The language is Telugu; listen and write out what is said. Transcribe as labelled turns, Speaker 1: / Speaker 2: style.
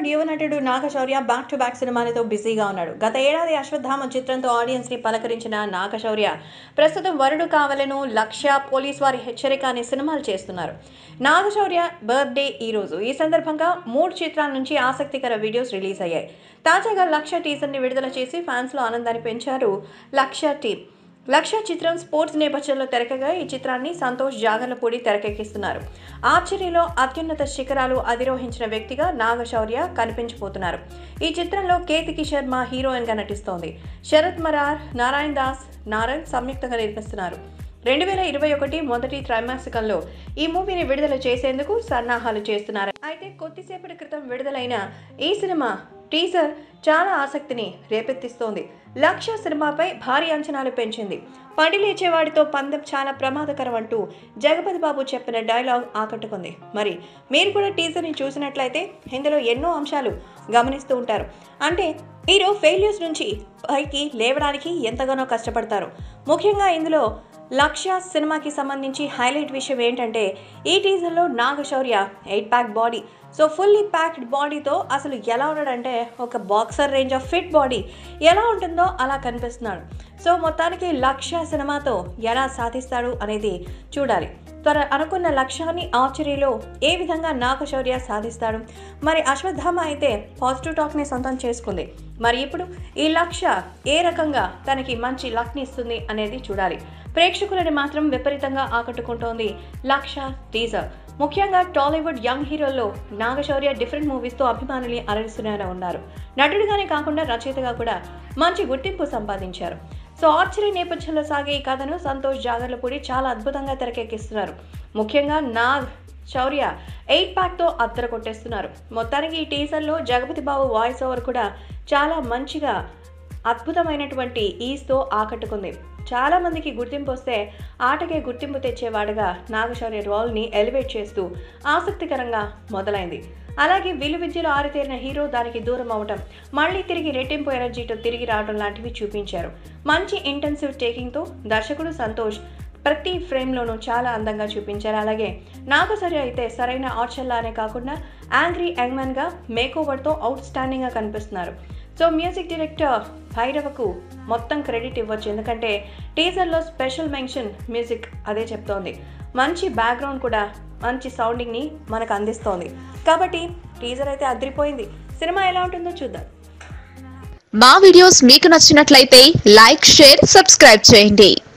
Speaker 1: యువ నటుడు నాగశౌర్య బ్యాక్ టు బ్యాక్ సినిమాలతో బిజీగా ఉన్నాడు గత ఏడాది అశ్వత్థామ చిత్రంతో ఆడియన్స్ ని పలకరించిన నాగశౌర్య ప్రస్తుతం వరుడు కావలను లక్ష్య పోలీస్ వారి హెచ్చరిక అనే సినిమాలు చేస్తున్నారు నాగశౌర్య బర్త్డే ఈ రోజు ఈ సందర్భంగా మూడు చిత్రాల నుంచి ఆసక్తికర వీడియోస్ రిలీజ్ అయ్యాయి తాజాగా లక్ష్య టీజర్ ని విడుదల చేసి ఫ్యాన్స్ లో ఆనందాన్ని పెంచారు లక్ష్య టీం లక్ష్య చిత్రం స్పోర్ట్స్ నేపథ్యంలో తెరకగా ఈ చిత్రాన్ని సంతోష్ జాగర్లపూడి తెరకెక్కిస్తున్నారు ఆర్చరీలో అత్యున్నత శిఖరాలు అధిరోహించిన వ్యక్తిగా నాగశౌర్య కనిపించబోతున్నారు ఈ చిత్రంలో కేతికి శర్మ హీరోయిన్ గా నటిస్తోంది శరత్ మరార్ నారాయణ్ దాస్ నారాయణ్ సంయుక్తంగా నిర్మిస్తున్నారు రెండు వేల ఇరవై ఒకటి మొదటి త్రైమాసికంలో ఈ మూవీని విడుదల చేసేందుకు సన్నాహాలు చేస్తున్నారు అయితే కొద్దిసేపటి క్రితం విడుదలైన ఈ సినిమా టీజర్ చాలా ఆసక్తిని రేపెత్తిస్తోంది లక్ష్య సినిమాపై భారీ అంచనాలు పెంచింది పడి లేచేవాడితో పందెం చాలా ప్రమాదకరం అంటూ జగపతి బాబు చెప్పిన డైలాగ్ ఆకట్టుకుంది మరి మీరు కూడా టీజర్ని చూసినట్లయితే ఇందులో ఎన్నో అంశాలు గమనిస్తూ ఉంటారు అంటే మీరు ఫెయిల్యూర్స్ నుంచి పైకి లేవడానికి ఎంతగానో కష్టపడతారు ముఖ్యంగా ఇందులో లక్ష్య సినిమాకి సంబంధించి హైలైట్ విషయం ఏంటంటే ఈ టీజర్లో Naga Shaurya eight pack body so fully packed బాడీతో అసలు ఎలా ఉన్నాడంటే ఒక boxer range of fit body ఎలా ఉంటుందో అలా కనిపిస్తున్నాడు సో మొత్తానికి లక్ష్య సినిమాతో ఎలా సాధిస్తాడు అనేది చూడాలి త్వర అనుకున్న లక్ష్యాన్ని ఆర్చరీలో ఏ విధంగా నాగశౌర్య సాధిస్తాడు మరి అశ్వత్థామ అయితే పాజిటివ్ టాక్ని సొంతం చేసుకుంది మరి ఇప్పుడు ఈ లక్ష్య ఏ రకంగా తనకి మంచి లక్ని ఇస్తుంది అనేది చూడాలి ప్రేక్షకులని మాత్రం విపరీతంగా ఆకట్టుకుంటోంది లక్ష్య టీజర్ ముఖ్యంగా టాలీవుడ్ యంగ్ హీరోల్లో నాగశౌర్య డిఫరెంట్ మూవీస్తో అభిమానులు అలరిస్తూనే ఉన్నారు నటుడిగానే కాకుండా రచయితగా కూడా మంచి గుర్తింపు సంపాదించారు సో ఆర్చరీ నేపథ్యంలో సాగే ఈ కథను సంతోష్ జాగర్లపూడి చాలా అద్భుతంగా తెరకెక్కిస్తున్నారు ముఖ్యంగా నాగ్ శౌర్య ఎయిట్ ప్యాక్తో అద్దర కొట్టేస్తున్నారు మొత్తానికి ఈ టీజర్లో జగపతి బాబు వాయిస్ ఓవర్ కూడా చాలా మంచిగా అద్భుతమైనటువంటి ఈస్తో ఆకట్టుకుంది చాలా మందికి గుర్తింపు వస్తే ఆటకే గుర్తింపు తెచ్చేవాడుగా నాగశౌర్య రోల్ని ఎలివేట్ చేస్తూ ఆసక్తికరంగా మొదలైంది అలాగే విలు విద్యలో ఆరితేరిన హీరో దానికి దూరం అవటం మళ్ళీ తిరిగి రెట్టింపు ఎనర్జీతో తిరిగి రావడం లాంటివి చూపించారు మంచి ఇంటెన్సివ్ టేకింగ్తో దర్శకుడు సంతోష్ ప్రతి ఫ్రేమ్లోనూ చాలా అందంగా చూపించారు అలాగే నాగశౌర్య అయితే సరైన ఆర్చల్లానే కాకుండా యాంగ్రీ యంగ్మన్గా మేకోవర్తో అవుట్ స్టాండింగ్గా కనిపిస్తున్నారు సో మ్యూజిక్ డైరెక్టర్ భైరవకు మొత్తం క్రెడిట్ ఇవ్వచ్చు ఎందుకంటే టీజర్లో స్పెషల్ మెన్షన్ మ్యూజిక్ అదే చెప్తోంది మంచి బ్యాక్గ్రౌండ్ కూడా మంచి సౌండింగ్ని మనకు అందిస్తోంది కాబట్టి టీజర్ అయితే అదిరిపోయింది సినిమా ఎలా ఉంటుందో చూద్దాం
Speaker 2: మా వీడియోస్ మీకు నచ్చినట్లయితే లైక్ షేర్ సబ్స్క్రైబ్ చేయండి